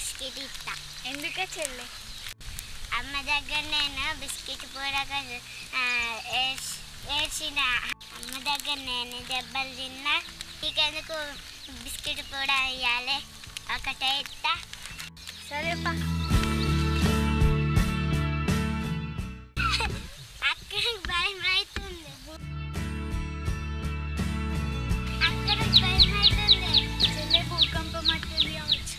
Biscuit ఇస్తా ఎందుకే చెల్లి అమ్మ దగ్గర నేను బిస్కెట్ పూడక ఏడ్చిన అమ్మ దగ్గర నేను దెబ్బలు తిన్నా నీకెందుకు బిస్కెట్ పూడ ఇవ్వాలి ఒకటే ఇస్తా సరేపా అక్కడికి భయం అవుతుంది అక్కడికి భయం అవుతుంది చెల్లి భూకంపం అట్టుంది కావచ్చు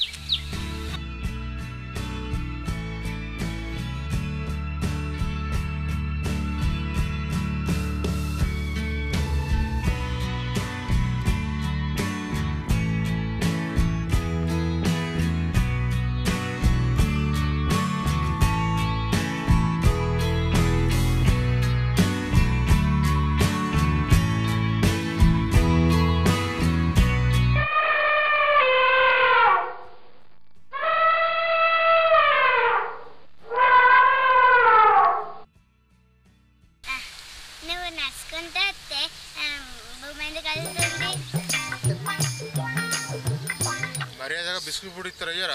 నువ్వు నడుచుకుంటూ వస్తే ఆ, భూమి ఎందుకు కలుగుతుంది మర్యాదగా బిస్కెట్ పొడి ఇస్తారు అయ్యారా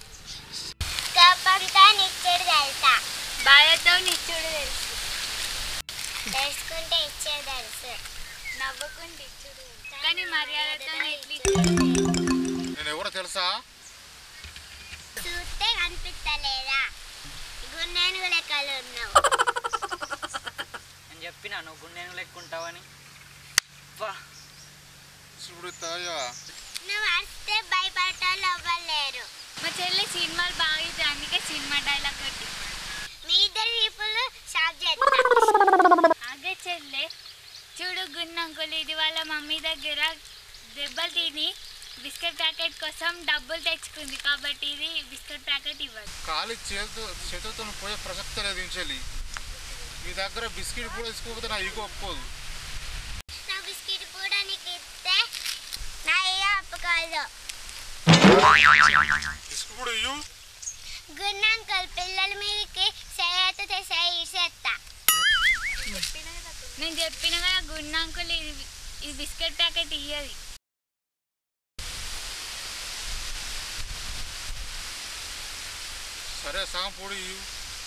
కోపంతో నిచ్చుడు తెలుసా బాధతో నిచ్చుడు తెలుసు తెలుసుకుంటే ఇచ్చేది తెలుసు నవ్వకుండా ఇచ్చుడు తెలుసు. కానీ మర్యాదతో ఇట్లా నేను ఎవరో తెలుసా చూస్తే కనిపిస్తలేదా గున్నేనుగు లెక్కలు ఉన్నావు నేను చెప్పినా నువ్వు గుండెను లెక్కుంటావని వా బిస్కెట్ పొడి ఇస్తా అయ్యా నువ్వు వస్తే భయపడటాలు అవ్వలేరు మా చెల్లి సినిమాలు బాగా ఇచ్చి అందుకే సినిమా డైలాగ్ కొట్టి మీ ఇద్దరు ఇప్పుడు షాప్ చేస్తా అదే చెల్లె చూడు గున్నంకులు ఇది వాళ్ళ మమ్మీ దగ్గర దెబ్బలు తిని బిస్కెట్ ప్యాకెట్ కోసం డబ్బులు తెచ్చుకుంది కాబట్టి ఇది బిస్కెట్ ప్యాకెట్ ఇవ్వదు ఖాళీ చేతితో చేతితో పోయే ప్రసక్తి లేదు ఇంచెల్లి మీ దగ్గర బిస్కెట్ కూడా తీసుకోకపోతే నా ఈగో ఒప్పుకోదు నా బిస్కెట్ కూడా నీకు ఇస్తే నా ఏ ఒప్పుకోదు బిస్కెట్ కూడా ఇయ్యు గున్నంకుల్ పిల్లల మీదకి చేయత చేసే ఇసేస్తా నేను చెప్పిన కదా గున్నంకులు ఇది ఈ బిస్కెట్ ప్యాకెట్ ఇయ్యది సరే సగం పొడి ఇయ్యు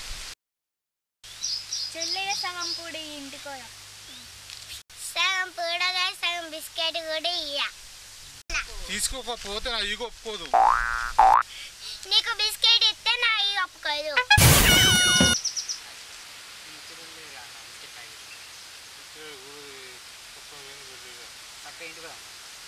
చెల్లెగా సగం పూడి ఇంటికి పోదాం సగం పూడగా సగం బిస్కెట్ కూడా ఇయ్య తీసుకోకపోతే నా ఈగో ఒప్పుకోదు నీకు బిస్కెట్ ఇస్తే నా ఈ ఒప్పుకోదు అక్క ఇంటికి రా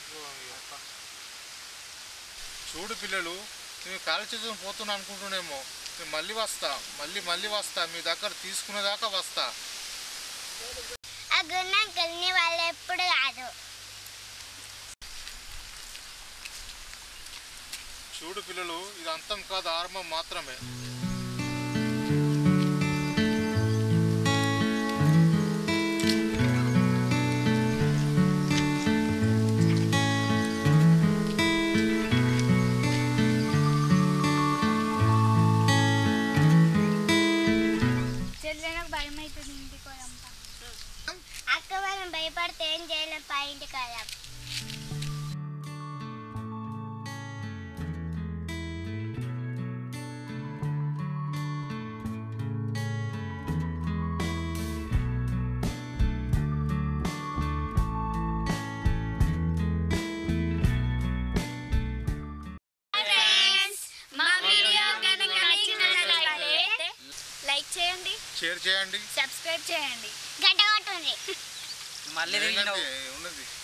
చూడు పిల్లలు నేను ఖాళీ చేతులు పోతున్నా అనుకుంటున్నానేమో నేను మళ్ళీ వస్తా మళ్ళీ మళ్ళీ వస్తా మీ దగ్గర తీసుకునేదాకా వస్తా ఆ గున్నంకుల్ నీ వాళ్ళు ఎప్పుడు కాదు చూడు పిల్లలు ఇది అంతం కాదు ఆరంభం మాత్రమే చెల్లె నాకు భయం అవుతుంది ఇంటికి పోదాం అక్క మనం భయపడితే ఏం చేయలేం పాయింట్ కదా మా వీడియో కనుక నచ్చినట్లయితే లైక్ చేయండి షేర్ చేయండి సబ్స్క్రైబ్ చేయండి గంట కొట్టుంది మళ్ళీ తిన్నావు ఏంటంటే ఉన్నది